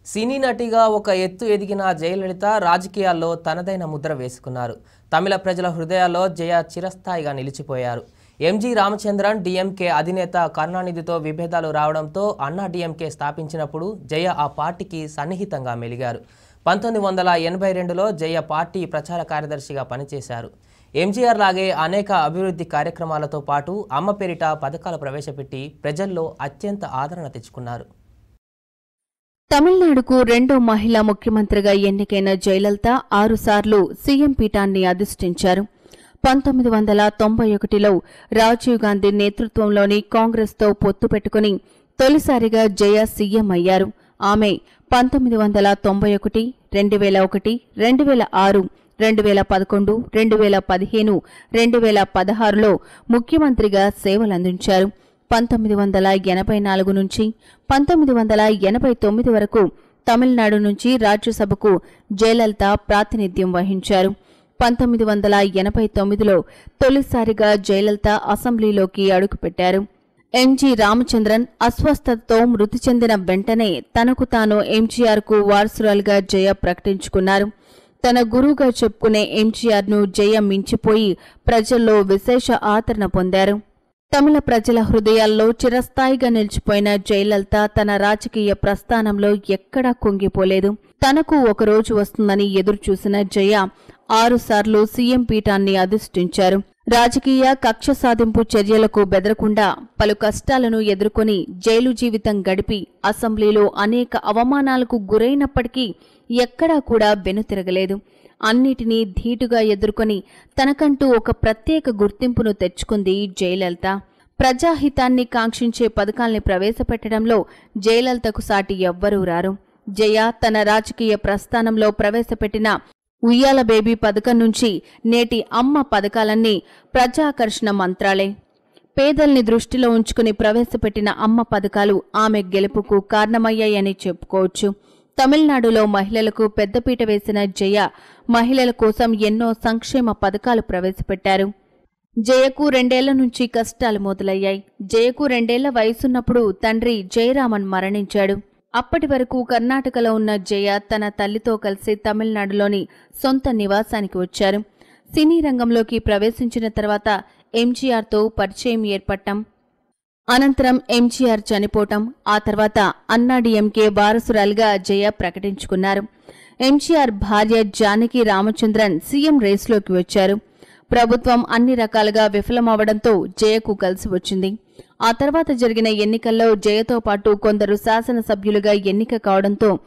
సినీ నటిగా ఒక ఎత్తు ఎదిగిన జయలలిత రాజకీయాల్లో తనదైన ముద్ర వేసుకున్నారు తమిళ ప్రజల హృదయాల్లో జయ చిరస్థాయిగా నిలిచిపోయారు ఎంజీ రామచంద్రన్ డిఎంకే అధినేత కరుణానిధితో విభేదాలు రావడంతో అన్నా డిఎంకే స్థాపించినప్పుడు జయ ఆ పార్టీకి సన్నిహితంగా మెలిగారు పంతొమ్మిది వందల ఎనభై రెండులో జయ పార్టీ ప్రచార కార్యదర్శిగా పనిచేశారు ఎంజీఆర్ లాగే అనేక అభివృద్ధి కార్యక్రమాలతో పాటు అమ్మ పేరిట పథకాలు ప్రవేశపెట్టి ప్రజల్లో అత్యంత ఆదరణ తెచ్చుకున్నారు తమిళనాడుకు రెండో మహిళా ముఖ్యమంత్రిగా ఎన్నికైన జయలలిత ఆరుసార్లు సీఎం పీఠాన్ని అధిష్ఠించారు పంతొమ్మిది వందల తొంభై ఒకటిలో రాజీవ్ గాంధీ నేతృత్వంలోని కాంగ్రెస్తో పొత్తు పెట్టుకుని తొలిసారిగా జయ సీఎం అయ్యారు ఆమె పంతొమ్మిది వందల తొంభై ఒకటి రెండు వేల ఒకటి రెండు వేల ఆరు రెండు వేల పదకొండు రెండు వేల పదిహేను రెండు వేల పదహారులో ముఖ్యమంత్రిగా సేవలందించారు పంతొమ్మిది వందల ఎనభై నాలుగు నుంచి పంతొమ్మిది వందల ఎనభై తొమ్మిది వరకు తమిళనాడు నుంచి రాజ్యసభకు జయలలిత ప్రాతినిధ్యం వహించారు పంతొమ్మిది వందల ఎనభై తొమ్మిదిలో తొలిసారిగా జయలలిత అసెంబ్లీలోకి అడుగుపెట్టారు ఎంజి రామచంద్రన్ అస్వస్థతతో మృతి చెందిన వెంటనే తనకు తాను ఎంజీఆర్కు వారసురాలుగా జయ ప్రకటించుకున్నారు తన గురువుగా చెప్పుకునే ఎంజీఆర్ను జయ మించిపోయి ప్రజల్లో విశేష ఆదరణ పొందారు తమిళ ప్రజల హృదయాల్లో చిరస్థాయిగా నిలిచిపోయిన జయలలిత తన రాజకీయ ప్రస్థానంలో ఎక్కడా కుంగిపోలేదు తనకు ఒక రోజు వస్తుందని ఎదురుచూసిన జయ ఆరుసార్లు సీఎం పీఠాన్ని అధిష్ఠించారు రాజకీయ కక్ష సాధింపు చర్యలకు బెదరకుండా పలు కష్టాలను ఎదుర్కొని జైలు జీవితం గడిపి అసెంబ్లీలో అనేక అవమానాలకు గురైనప్పటికీ ఎక్కడా కూడా వెనుతిరగలేదు అన్నిటినీ ధీటుగా ఎదుర్కొని తనకంటూ ఒక ప్రత్యేక గుర్తింపును తెచ్చుకుంది జయలలిత ప్రజాహితాన్ని కాంక్షించే పథకాల్ని ప్రవేశపెట్టడంలో జయలలితకు సాటి ఎవ్వరూ రారు జయ తన రాజకీయ ప్రస్థానంలో ప్రవేశపెట్టిన ఉయ్యాల బేబీ పథకం నుంచి నేటి అమ్మ పథకాలన్నీ ప్రజాకర్షణ మంత్రాలే పేదల్ని దృష్టిలో ఉంచుకుని ప్రవేశపెట్టిన అమ్మ పథకాలు ఆమె గెలుపుకు కారణమయ్యాయని చెప్పుకోవచ్చు తమిళనాడులో మహిళలకు పెద్దపీట వేసిన జయ మహిళల కోసం ఎన్నో సంక్షేమ పథకాలు ప్రవేశపెట్టారు జయకు రెండేళ్ల నుంచి కష్టాలు మొదలయ్యాయి జయకు రెండేళ్ల వయసున్నప్పుడు తండ్రి జయరామన్ మరణించాడు అప్పటి వరకు కర్ణాటకలో ఉన్న జయ తన తల్లితో కలిసి తమిళనాడులోని సొంత నివాసానికి వచ్చారు సినీ రంగంలోకి ప్రవేశించిన తర్వాత ఎంజీఆర్తో పరిచయం ఏర్పడటం అనంతరం ఎంజీఆర్ చనిపోవటం ఆ తర్వాత అన్నాడీఎంకే వారసురాలుగా జయ ప్రకటించుకున్నారు ఎంజీఆర్ భార్య జానకి రామచంద్రన్ సీఎం రేసులోకి వచ్చారు ప్రభుత్వం అన్ని రకాలుగా విఫలమవడంతో జయకు కలిసి వచ్చింది ఆ తర్వాత జరిగిన ఎన్నికల్లో జయతో పాటు కొందరు శాసనసభ్యులుగా ఎన్నిక కావడంతో